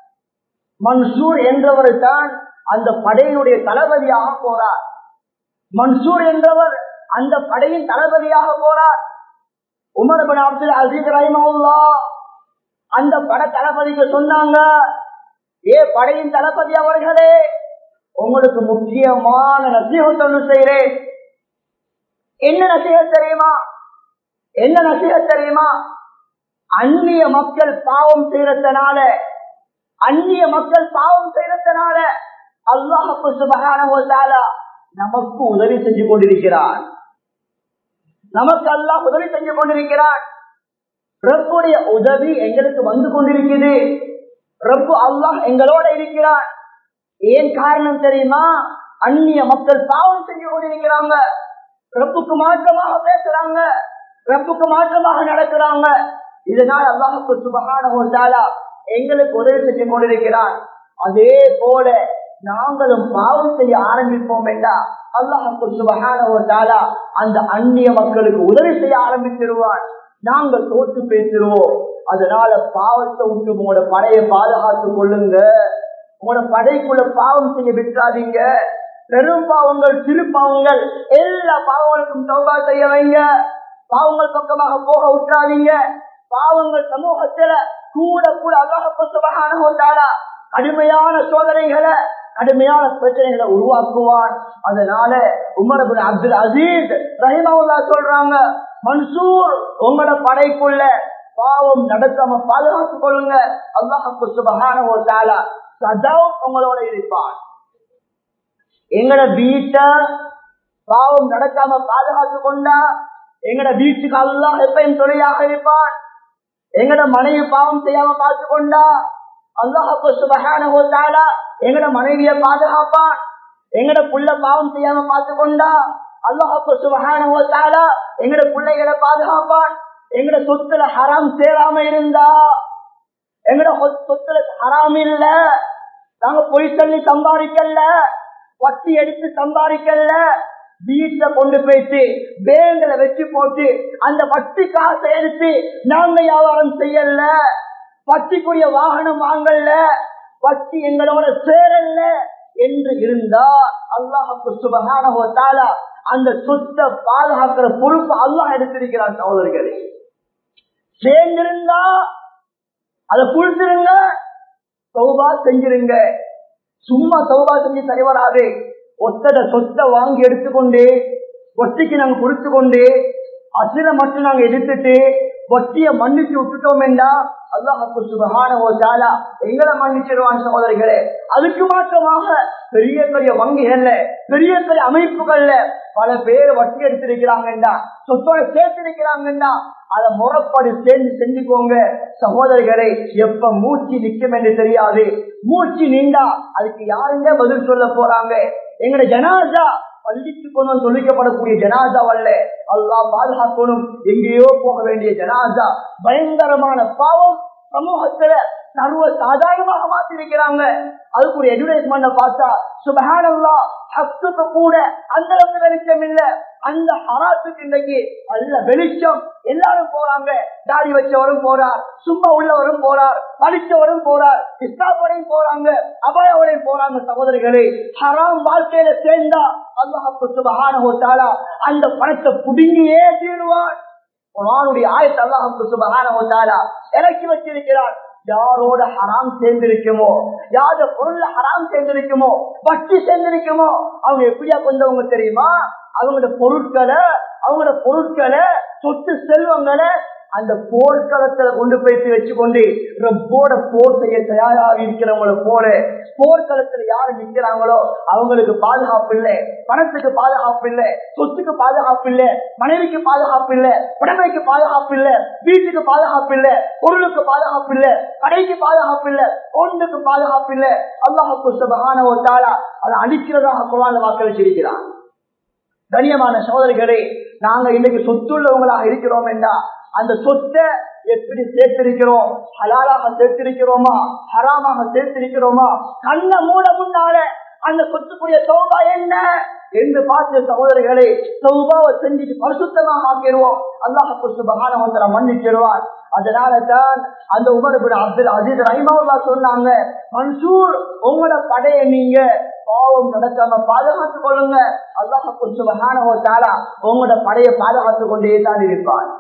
மன்சூர் என்றவர் தான் அந்த படையினுடைய தளபதியாக போறார் மன்சூர் என்றவர் அந்த படையின் தளபதியாக போறார் உமரபின் அப்துல் அசீஸ் ரஹிமவுல்லா அந்த பட தளபதிக்கு சொன்னாங்க ஏ படையின் தளபதி அவர்களே உங்களுக்கு முக்கியமான நசீகம் சொல்லு செய்கிறேன் என்ன நசீகம் தெரியுமா என்ன நசீகம் தெரியுமா அந்நிய மக்கள் பாவம் செய்யறதுனால அந்நிய மக்கள் பாவம் செய்யறதுனால அல்லாஹு சுபகான நமக்கு உதவி செஞ்சு கொண்டிருக்கிறார் நமக்கு அல்லாஹ் உதவி செஞ்சு கொண்டிருக்கிறார் ரப்புடைய உதவி எங்களுக்கு வந்து கொண்டிருக்கிறது ரப்பு அல்லாஹ் எங்களோட இருக்கிறார் ஏன் காரணம் தெரியுமா அந்நிய மக்கள் பாவம் செஞ்சு கொண்டிருக்கிறாங்க ரப்புக்கு மாற்றமாக பேசுறாங்க ரப்புக்கு மாற்றமாக நடக்கிறாங்க இதனால் அல்லாஹுக்கு சுபகான எங்களுக்கு உதவி செஞ்சு கொண்டிருக்கிறார் அதே போல நாங்களும் பாவம் செய்ய ஆரம்பிப்போம் என்றா அல்லாஹுக்கு சுபகான அந்த அந்நிய மக்களுக்கு உதவி செய்ய ஆரம்பித்திருவான் நாங்கள் தோற்று பேசிடுவோம் அதனால பாவத்தை விட்டு உங்களோட படையை பாதுகாத்துக் கொள்ளுங்க உங்களோட படைக்குள்ள பாவம் செய்ய விட்டுறாதீங்க பெரும் பாவங்கள் சிறு பாவங்கள் எல்லா பாவங்களுக்கும் சௌகா செய்ய வைங்க பாவங்கள் பக்கமாக போக விட்டுறாதீங்க பாவங்கள் சமூகத்துல கூட கூட அல்லாஹால கடுமையான சோதனைகளை கடுமையான பிரச்சனைகளை உருவாக்குவான் அதனால உமரபுல் அப்துல் அசீஸ் ரஹிமவுல்லா சொல்றாங்க மன்சூர் உங்களோட படைக்குள்ள பாவம் நடக்காம பாதுகாத்துக் கொள்ளுங்க அல்லாஹு சுபகான சதாவும் உங்களோட இருப்பான் எங்கட வீட்டை பாவம் நடக்காம பாதுகாத்து கொண்டா எங்கட வீட்டுக்கு அல்லாஹ் எப்பயும் துணையாக இருப்பான் எங்கட மனைவி பாவம் செய்யாம பார்த்து கொண்டா அல்லாஹு சுபகான எங்கட மனைவிய பாதுகாப்பான் எங்கட புள்ள பாவம் செய்யாம பார்த்து கொண்டா அல்லாஹு சுபகான எங்கட பிள்ளைகளை பாதுகாப்பான் எங்கட சொத்துல ஹராம் சேராம இருந்தா எங்கட சொத்துல ஹராம் இல்ல நாங்க பொய் சொல்லி சம்பாதிக்கல வட்டி எடுத்து சம்பாதிக்கல வீட்டுல கொண்டு போயிட்டு பேங்களை வச்சு போட்டு அந்த வட்டி காசை எடுத்து நாங்க வியாபாரம் செய்யல வட்டிக்குரிய வாகனம் வாங்கல வட்டி எங்களோட சேரல்ல என்று இருந்தா அல்லாஹுக்கு சுபகான அந்த சொத்தை பாதுகாக்கிற பொறுப்பு அல்லாஹ் எடுத்திருக்கிறார் சகோதரர்களே சேர்ந்திருந்தா அதை குளிச்சிருங்க சௌபா செஞ்சிருங்க சும்மா சௌபா செஞ்சு சரிவராது ஒத்தட சொத்தை வாங்கி எடுத்துக்கொண்டு ஒத்திக்கு நாங்க கொடுத்து கொண்டு அசிர மட்டும் நாங்க எடுத்துட்டு வட்டிய மன்னிச்சு விட்டுட்டோம் என்றா அல்லாஹு சுபகான எங்களை மன்னிச்சிருவான் சகோதரிகளே அதுக்கு மாற்றமாக பெரிய பெரிய வங்கிகள்ல பெரிய பெரிய அமைப்புகள்ல பல பேர் வட்டி எடுத்திருக்கிறாங்கண்டா சொத்தோட சேர்த்திருக்கிறாங்கண்டா அதை முறைப்படி சேர்ந்து செஞ்சுக்கோங்க சகோதரிகளை எப்ப மூச்சு நிற்கும் என்று தெரியாது மூச்சு நின்றா அதுக்கு யாருங்க பதில் சொல்ல போறாங்க எங்கட ஜனாசா பள்ளிக்கு கொண்டு சொல்லிக்கப்படக்கூடிய ஜனாசா அல்ல அல்லா பாதுகாக்கணும் எங்கேயோ போக வேண்டிய ஜனாசா பயங்கரமான பாவம் சமூகத்துல சர்வ சாதாரணமாக மாத்திருக்கிறாங்க அதுக்கு ஒரு அட்வர்டைஸ்மெண்ட் பார்த்தா சுபஹானல்லா ஹக்குக்கு கூட அந்த அளவுக்கு வெளிச்சம் இல்ல அந்த ஹராத்துக்கு இன்றைக்கு நல்ல வெளிச்சம் எல்லாரும் போறாங்க தாடி வச்சவரும் போறார் சும்மா உள்ளவரும் போறார் படிச்சவரும் போறார் இஸ்லாப்படையும் போறாங்க அபாயோடையும் போறாங்க சகோதரிகளே ஹராம் வாழ்க்கையில சேர்ந்தா அல்லாஹு சுபஹான அந்த பணத்தை புடுங்கியே தீருவான் குரானுடைய ஆயத்தை அல்லாஹு சுபஹான இறக்கி வச்சிருக்கிறார் யாரோட ஹராம் சேர்ந்திருக்குமோ யாரோட பொருள்ல ஹராம் சேர்ந்திருக்குமோ பட்டி சேர்ந்திருக்குமோ அவங்க எப்படியா கொண்டவங்க தெரியுமா அவங்களோட பொருட்களை அவங்களோட பொருட்களை சொத்து செல்வங்களை அந்த போர்க்களத்துல கொண்டு போயிட்டு வச்சுக்கொண்டு ரப்போட போர் செய்ய தயாராக இருக்கிறவங்கள போல போர்க்களத்துல யாரு நிக்கிறாங்களோ அவங்களுக்கு பாதுகாப்பு இல்லை பணத்துக்கு பாதுகாப்பு இல்லை சொத்துக்கு பாதுகாப்பு இல்லை மனைவிக்கு பாதுகாப்பு இல்லை உடமைக்கு பாதுகாப்பு இல்லை வீட்டுக்கு பாதுகாப்பு இல்லை பொருளுக்கு பாதுகாப்பு இல்லை கடைக்கு பாதுகாப்பு இல்லை ஒன்றுக்கு பாதுகாப்பு இல்லை அல்லாஹுக்கு சுபகான ஒரு தாளா அதை அழிக்கிறதாக குரான் வாக்களிச்சிருக்கிறான் கண்ணியமான சோதரிகளே நாங்க இன்னைக்கு சொத்துள்ளவங்களாக இருக்கிறோம் என்றா அந்த சொத்தை எப்படி சேர்த்திருக்கிறோம் ஹலாலாக சேர்த்திருக்கிறோமா ஹராமாக சேர்த்திருக்கிறோமா கண்ண மூட முன்னால அந்த சொத்துக்குரிய சௌபா என்ன என்று பார்த்த சகோதரிகளை சௌபாவை செஞ்சுட்டு பரிசுத்தமாக ஆக்கிடுவோம் அல்லாஹு சுபகான மன்னிச்சிருவார் அதனால தான் அந்த உமர் அப்துல் அஜீத் ரஹிமாவுல்லா சொன்னாங்க மன்சூர் உங்களோட படையை நீங்க பாவம் நடக்காம பாதுகாத்துக் கொள்ளுங்க அல்லாஹு சுபகான உங்களோட படையை பாதுகாத்துக் கொண்டே தான் இருப்பார்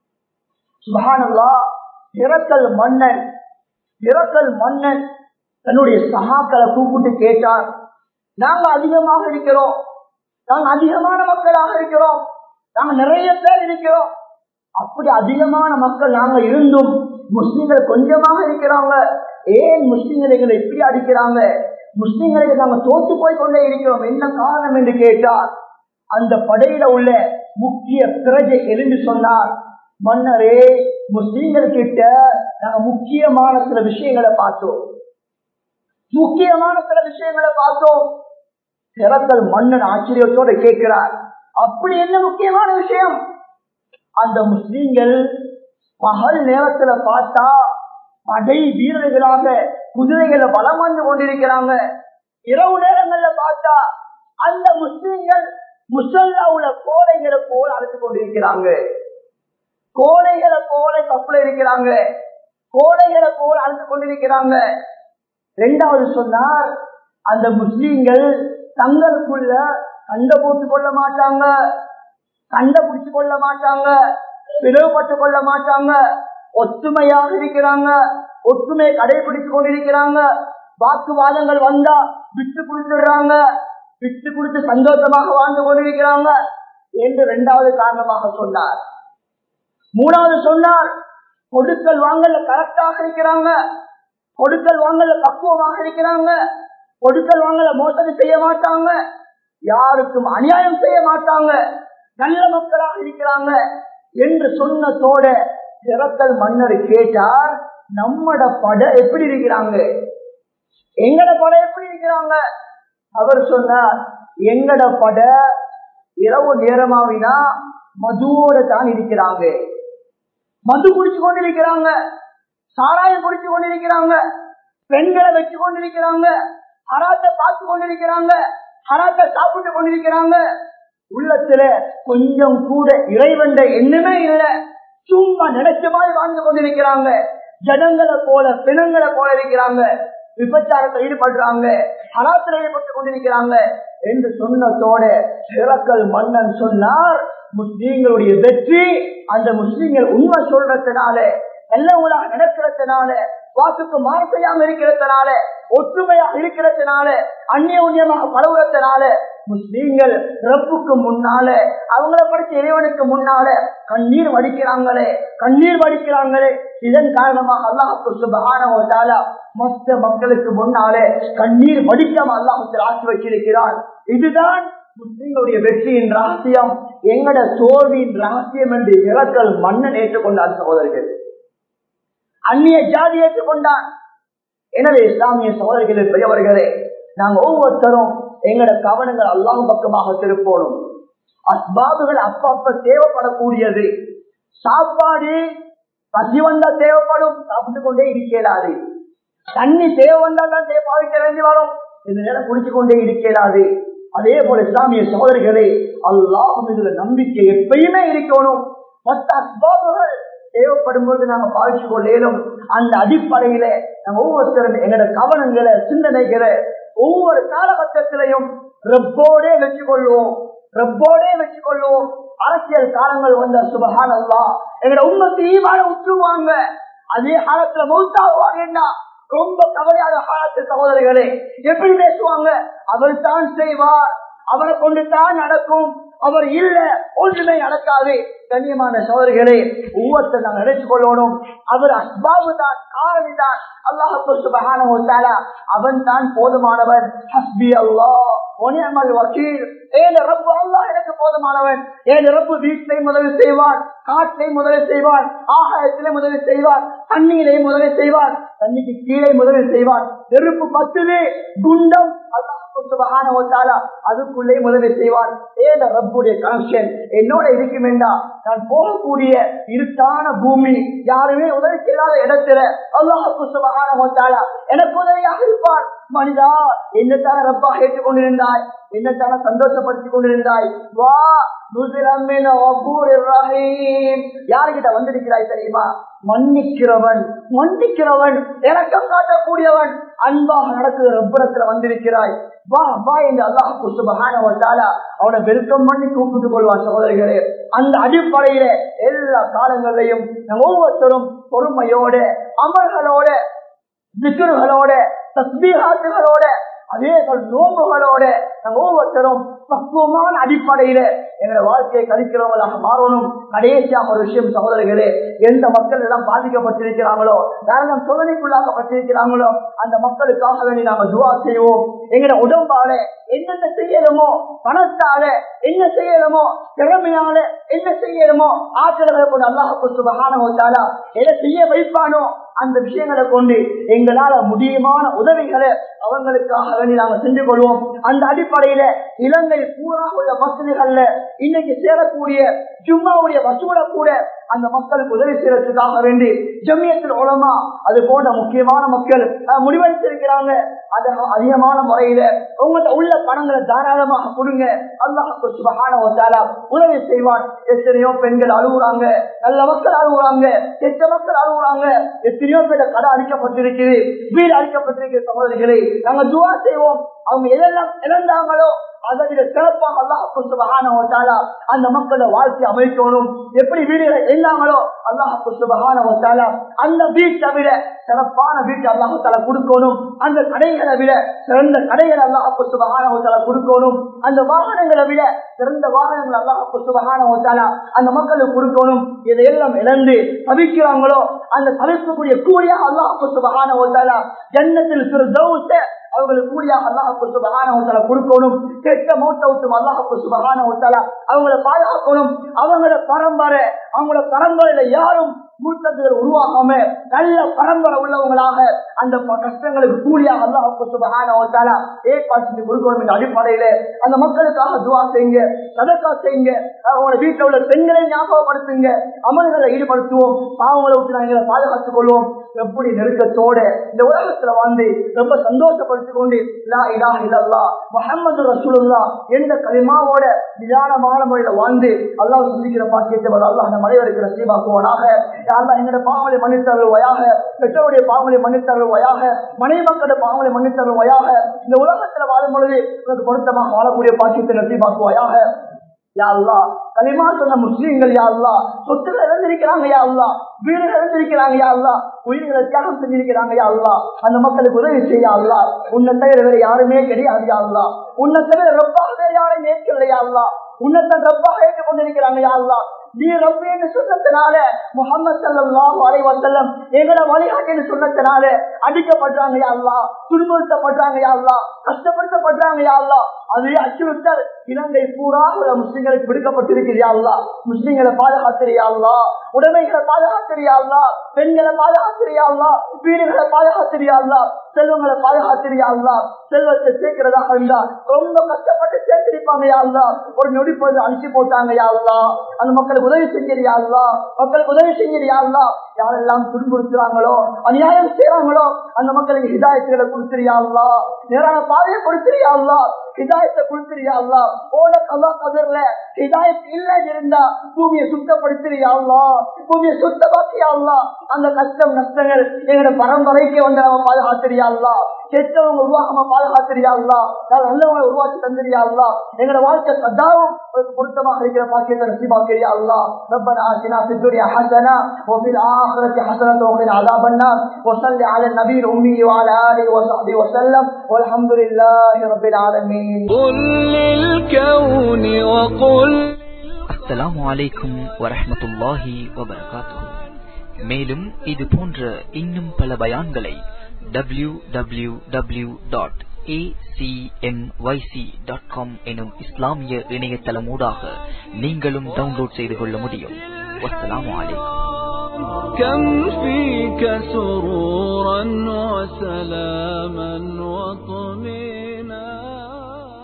சுபகானல்லா இறக்கல் மன்னன் இறக்கல் மன்னன் தன்னுடைய சகாக்களை கூப்பிட்டு கேட்டார் நாங்க அதிகமாக இருக்கிறோம் நாங்க அதிகமான மக்களாக இருக்கிறோம் நாங்க நிறைய பேர் இருக்கிறோம் அப்படி அதிகமான மக்கள் நாங்க இருந்தும் முஸ்லிம்கள் கொஞ்சமாக இருக்கிறாங்க ஏன் முஸ்லிம்களை எப்படி அடிக்கிறாங்க முஸ்லிம்களுக்கு நாங்க தோற்று போய் கொண்டே இருக்கிறோம் என்ன காரணம் என்று கேட்டார் அந்த படையில உள்ள முக்கிய பிரஜை எழுந்து சொன்னார் மன்னரே முஸ்லீம்கள் கிட்ட நாங்க முக்கியமான சில விஷயங்களை பார்த்தோம் முக்கியமான சில விஷயங்களை பார்த்தோம் திறக்கல் மன்னன் ஆச்சரியத்தோட கேட்கிறார் அப்படி என்ன முக்கியமான விஷயம் அந்த முஸ்லீம்கள் பகல் நேரத்துல பார்த்தா படை வீரர்களாக குதிரைகளை பலம் வந்து கொண்டிருக்கிறாங்க இரவு நேரங்கள்ல பார்த்தா அந்த முஸ்லீம்கள் முசல்லாவுல கோடைகளை போல அழைத்து கொண்டிருக்கிறாங்க கோடைகளை போல கப்பல இருக்கிறாங்க கோடைகளை போல அழைத்து கொண்டிருக்கிறாங்க ரெண்டாவது சொன்னார் அந்த முஸ்லீம்கள் தங்களுக்குள்ள சண்டை போட்டு கொள்ள மாட்டாங்க சண்டை பிடிச்சு கொள்ள மாட்டாங்க பிளவுபட்டு கொள்ள மாட்டாங்க ஒற்றுமையாக இருக்கிறாங்க ஒற்றுமையை கடைபிடித்து கொண்டிருக்கிறாங்க வாக்குவாதங்கள் வந்தா விட்டு கொடுத்துடுறாங்க விட்டு கொடுத்து சந்தோஷமாக வாழ்ந்து கொண்டிருக்கிறாங்க என்று இரண்டாவது காரணமாக சொன்னார் மூணாவது சொன்னார் கொடுக்கல் வாங்கல கரெக்டாக இருக்கிறாங்க கொடுக்கல் வாங்கல பக்குவமாக இருக்கிறாங்க கொடுக்கல் வாங்கல மோசடி செய்ய மாட்டாங்க யாருக்கும் அநியாயம் செய்ய மாட்டாங்க நல்ல மக்களாக இருக்கிறாங்க என்று சொன்னதோட திறக்கல் மன்னர் கேட்டார் நம்மட பட எப்படி இருக்கிறாங்க எங்கட பட எப்படி இருக்கிறாங்க அவர் சொன்னார் எங்கட பட இரவு நேரமாவினா மதுவோட தான் இருக்கிறாங்க மது குடிச்சு கொண்டிருக்கிறாங்க சாராயம் குடிச்சு கொண்டிருக்கிறாங்க பெண்களை வச்சு கொண்டிருக்கிறாங்க ஹராத்தை பார்த்து கொண்டிருக்கிறாங்க ஹராத்தை சாப்பிட்டு கொண்டிருக்கிறாங்க உள்ளத்துல கொஞ்சம் கூட இறைவண்ட எண்ணமே இல்லை சும்மா நினைச்ச மாதிரி வாழ்ந்து கொண்டிருக்கிறாங்க ஜனங்களை போல பிணங்களை போல இருக்கிறாங்க விபச்சாரத்தை ஈடுபடுறாங்க ஹராத்தில் ஈடுபட்டு கொண்டிருக்கிறாங்க என்று சொன்னதோட சிறக்கல் மன்னன் சொன்னார் முஸ்லீம்களுடைய வெற்றி அந்த முஸ்லீம்கள் உண்மை சொல்றதுனால நல்ல உலக நடக்கிறதுனால வாக்குக்கு மாறுபையாம இருக்கிறதுனால ஒற்றுமையாக இருக்கிறதுனால அந்நியோன்யமாக பழகுறதுனால முஸ்லீம்கள் ரப்புக்கு முன்னால அவங்கள படிச்ச இறைவனுக்கு முன்னால கண்ணீர் வடிக்கிறாங்களே கண்ணீர் வடிக்கிறாங்களே இதன் காரணமாக அல்லாஹுக்கு சுபகான மொத்த மக்களுக்கு முன்னாலே கண்ணீர் வடிக்காம அல்லாஹுக்கு ஆக்கி வச்சிருக்கிறார் இதுதான் முஸ்லீம்களுடைய வெற்றியின் ரகசியம் எங்கட தோல்வியின் ரகசியம் என்று இறக்கல் மன்னன் ஏற்றுக்கொண்டார் சகோதரர்கள் அந்நிய ஜாதி ஏற்றுக்கொண்டான் எனவே இஸ்லாமிய சகோதரர்களே பெரியவர்களே நாங்க ஒவ்வொருத்தரும் எங்கட கவனங்கள் அல்லாம் பக்கமாக திருப்போணும் அஸ்பாபுகள் அப்பப்ப தேவைப்படக்கூடியது சாப்பாடு பசி வந்தா தேவைப்படும் சாப்பிட்டு கொண்டே இருக்கலாது தண்ணி தேவை வந்தா தான் பாவிக்க வேண்டி வரும் இந்த நேரம் குடிச்சு கொண்டே இருக்கலாது அதே போல இஸ்லாமிய சகோதரிகளே அல்லாஹ் இதுல நம்பிக்கை எப்பயுமே இருக்கணும் மற்ற அஸ்பாபுகள் தேவைப்படும் போது நாங்க பாவிச்சு கொள்ளேனும் அந்த அடிப்படையில நம்ம ஒவ்வொருத்தரும் எங்களோட கவனங்களை சிந்தனைகளை ஒவ்வொரு காலகட்டத்திலையும் ரப்போடே வச்சு கொள்வோம் ரப்போடே வச்சு கொள்வோம் அரசியல் காலங்கள் வந்த சுபகான் அல்லா எங்களோட உண்மத்தையும் வாழ உற்றுவாங்க அதே காலத்துல மௌத்தாகுவாங்கன்னா ரொம்ப கவலையான காலத்து சகோதரிகளே எப்படி பேசுவாங்க அவர் தான் செய்வார் அவரை கொண்டு தான் நடக்கும் அவர் இல்ல ஒன்றுமே நடக்காது கண்ணியமான சோதரிகளே ஒவ்வொருத்தர் நாங்கள் நினைச்சு கொள்ளணும் அவர் அஸ்பாபு தான் காரணி தான் அல்லாஹால அவன் தான் போதுமானவன் ஹஸ்பி அல்லா வக்கீல் ஏழு ரப்பு அல்லா எனக்கு போதுமானவன் ஏழு ரப்பு வீட்டை முதல் செய்வான் காற்றை முதலில் செய்வான் ஆகாயத்திலே முதலில் செய்வான் தண்ணீரை முதலில் செய்வான் தண்ணிக்கு கீழே முதலில் செய்வான் நெருப்பு பத்துது குண்டம் அதுக்குள்ளே முதலீடு செய்வான் ஏத ரப்புடைய கனெக்ஷன் என்னோட இருக்கும் வேண்டாம் நான் போகக்கூடிய இருட்டான பூமி யாருமே உதவி செய்யாத இடத்துல அல்லாஹு சுபகான எனக்கு உதவியாக இருப்பான் மனிதா என்னத்தான ரப்பா ஏற்றுக்கொண்டிருந்தாய் என்னத்தான சந்தோஷப்படுத்திக் கொண்டிருந்தாய் வா யாருக்கிட்ட வந்திருக்கிறாய் தெரியுமா மன்னிக்கிறவன் மன்னிக்கிறவன் இறக்கம் காட்டக்கூடியவன் அன்பாக நடக்கிற ரப்பரத்துல வந்திருக்கிறாய் வா வா என்று அல்லாஹ் குசுபகான அவனை வெல்கம் பண்ணி கூப்பிட்டுக் கொள்வான் சகோதரிகளே அந்த அடிப்படையில எல்லா காலங்களிலையும் ஒவ்வொருத்தரும் பொறுமையோட அமல்களோட விக்கிர்களோட தஸ்பீகாத்துகளோட அதே போல் நோம்புகளோட நம்ம ஒவ்வொருத்தரும் பக்குவமான அடிப்படையில எங்களை வாழ்க்கையை கழிக்கிறவங்களாக மாறணும் கடைசியாக ஒரு விஷயம் சகோதரர்களே எந்த மக்கள் எல்லாம் பாதிக்கப்பட்டிருக்கிறாங்களோ யாரெல்லாம் சோதனைக்குள்ளாக்கப்பட்டிருக்கிறாங்களோ அந்த மக்களுக்காக வேண்டி நாம துவா செய்வோம் எங்களோட உடம்பால என்னென்ன செய்யணுமோ பணத்தால என்ன செய்யணுமோ திறமையால என்ன செய்யணுமோ ஆற்றல்களை கொண்டு அல்லாஹ் சுபகான எதை செய்ய வைப்பானோ அந்த விஷயங்களை கொண்டு எங்களால முடியுமான உதவிகளை அவங்களுக்காக வேண்டி நாங்க செஞ்சு கொள்வோம் அந்த அடிப்படையில இலங்கை பூரா உள்ள மசதிகள்ல இன்னைக்கு சேரக்கூடிய ஜும்மாவுடைய வசூல கூட அந்த மக்களுக்கு உதவி செய்யறதுக்காக வேண்டி ஜமியத்தில் உலமா அது போன்ற முக்கியமான மக்கள் முடிவெடுத்திருக்கிறாங்க அது அதிகமான முறையில உங்கள்கிட்ட உள்ள பணங்களை தாராளமாக கொடுங்க அல்லாஹுக்கு சுபகான உதவி செய்வான் எத்தனையோ பெண்கள் அழுகுறாங்க நல்ல மக்கள் அழுகுறாங்க கெட்ட மக்கள் அழுகுறாங்க எத்தனையோ பேர் கடை அழிக்கப்பட்டிருக்குது வீடு அழிக்கப்பட்டிருக்கிற சகோதரிகளை நாங்க துவா செய்வோம் அவங்க எதெல்லாம் இழந்தாங்களோ அதில் சிறப்பாக அல்லாஹு சுபகான அந்த மக்களோட வாழ்க்கை அமைக்கணும் எப்படி வீடுகளை இருந்தாங்களோ அல்லாஹு சுபகான அந்த வீட்டை விட சிறப்பான வீட்டை அல்லாஹு தலா கொடுக்கணும் அந்த கடைகளை விட சிறந்த கடைகளை அல்லாஹு சுபகான கொடுக்கணும் அந்த வாகனங்களை விட சிறந்த வாகனங்கள் அல்லாஹு சுபகான அந்த மக்களுக்கு கொடுக்கணும் இதையெல்லாம் இழந்து தவிக்கிறாங்களோ அந்த தவிர்க்கக்கூடிய கூலியா அல்லாஹு சுபகான ஜன்னத்தில் சிறு தௌச அவங்களுக்கு கூலியாக அல்லாஹு சுபகான கொடுக்கணும் கெட்ட மூத்த விட்டும் அல்லாஹு சுபகான அவங்கள பாதுகாக்கணும் அவங்கள பரம்பரை அவங்கள பரம்பரையில யாரும் முத்தத்துகள் உருவாகாம நல்ல பரம்பரை உள்ளவங்களாக அந்த ப- கஷ்டங்களுக்கு கூலியாக அல்லாஹ் சுபஹான ஏற்பாடு செஞ்சு கொடுக்கணும் என்ற அடிப்படையில அந்த மக்களுக்காக துவா செய்யுங்க சதக்கா செய்யுங்க அவங்களோட வீட்டில் உள்ள பெண்களை ஞாபகப்படுத்துங்க அமல்களை ஈடுபடுத்துவோம் பாவங்களை விட்டு நாங்கள் பாதுகாத்துக் கொள்வோம் எப்படி நெருக்கத்தோட இந்த உலகத்துல வாழ்ந்து ரொம்ப சந்தோஷப்படுத்திக் கொண்டு லா இலாஹ இல்லல்லாஹ் முஹம்மது ரசூலுல்லாஹ் என்ற கலிமாவோட நிதானமான முறையில வாழ்ந்து அல்லாஹ் சொல்லிக்கிற பாக்கியத்தை அல்லாஹ் அந்த மலைவருக்கு நசீபாக்குவானாக யா அல்லாஹ் எங்களோட பாவங்களை மன்னித்தவர்கள் வயாக பெற்றோருடைய பாவங்களை மன்னித்தவர்கள் வயாக மனைவி மக்களோட பாவங்களை மன்னித்தவர்கள் வயாக இந்த உலகத்துல வாழும் பொழுது உனக்கு பொருத்தமாக வாழக்கூடிய பாக்கியத்தை நசீபாக்குவாயாக யா அல்லாஹ் கலிமா சொன்ன முஸ்லீம்கள் யா அல்லாஹ் சொத்துக்கள் இழந்திருக்கிறாங்க யா அல்லாஹ் வீடுகள் இழந்திருக்கிறாங்க யா அல்லாஹ் உயிர்களை தியாகம் செஞ்சிருக்கிறாங்க யா அல்லாஹ் அந்த மக்களுக்கு உதவி செய்ய அல்லாஹ் உன்னை தவிர வேற யாருமே கிடையாது யா அல்லாஹ் உன்னை தவிர ரப்பாக வேற யாரையும் ஏற்கல யா அல்லாஹ் உன்னத்தை ரப்பாக ஏற்றுக்கொண்டிருக்கிறாங்க யா அல்லாஹ் நீ ரப்பி என்று சொன்னதுனால முகமது சல்லாஹ் அலைஹி வஸல்லம் எங்களை வழிகாட்டின்னு சொன்னதுனால அடிக்கப்படுறாங்க யா அல்லாஹ் துன்புறுத்தப்படுறாங்க யா அல்லாஹ் கஷ்டப்படுத்தப்படுறாங்க யா அல்லாஹ் அதே அச்சுறுத்தல் இலங்கை பூரா உள்ள முஸ்லிம்களுக்கு விடுக்கப்பட்டிருக்கிறியா அல்லா முஸ்லிம்களை பாதுகாத்திரியா அல்லா உடைமைகளை பாதுகாத்திரியா அல்லா பெண்களை பாதுகாத்திரியா அல்லா வீடுகளை பாதுகாத்திரியா அல்லா செல்வங்களை பாதுகாத்திரியா அல்லா செல்வத்தை சேர்க்கிறதாக இருந்தா ரொம்ப கஷ்டப்பட்டு சேர்த்திருப்பாங்க யா அல்லா ஒரு நொடி பொழுது அழிச்சு போட்டாங்க யா அல்லா அந்த மக்களுக்கு உதவி செஞ்சிருயா அல்லா மக்களுக்கு உதவி செஞ்சிருயா அல்லா யாரெல்லாம் துன்புறுத்துறாங்களோ அநியாயம் செய்யறாங்களோ அந்த மக்களுக்கு ஹிதாயத்துகளை கொடுத்துறியா அல்லா நேரான பாதையை கொடுத்துறியா அல்லா ஹிதாயத்தை கொடுத்துறியா அல்லா ஓட கலா கதர்ல ஹிதாயத் இல்ல இருந்தா பூமியை சுத்தப்படுத்துறியா அல்லா பூமியை சுத்தமாக்கியா அல்லா அந்த கஷ்டம் நஷ்டங்கள் எங்களோட பரம்பரைக்கு வந்து அவன் பாதுகாத்துறியா அல்லா கெட்டவங்க உருவாகாம பாதுகாத்துறியா அல்லா நான் நல்லவங்களை உருவாக்கி தந்துறியா அல்லா எங்களோட வாழ்க்கை சதாவும் உனக்கு பொருத்தமாக இருக்கிற பாக்கியத்தை நசிபாக்கிறியா அல்லா ربنا آتنا في الدنيا حسنة وفي الآخرة حسنة وقنا عذاب النار وصل على النبي الأمي وعلى آله وصحبه وسلم والحمد لله رب العالمين قل للكون وقل அஸ்ஸலாமு அலைக்கும் வரஹ்மத்துல்லாஹி வபரகாத்துஹு மேலும் இது போன்ற இன்னும் பல பயான்களை W W W dot dot com எனும் இஸ்லாமிய இணையதளமூடாக நீங்களும் டவுன்லோட் செய்து கொள்ள முடியும் வஸ்ஸலாமு அலைக்கும் كم فيك سرورا وسلاما وطمئنا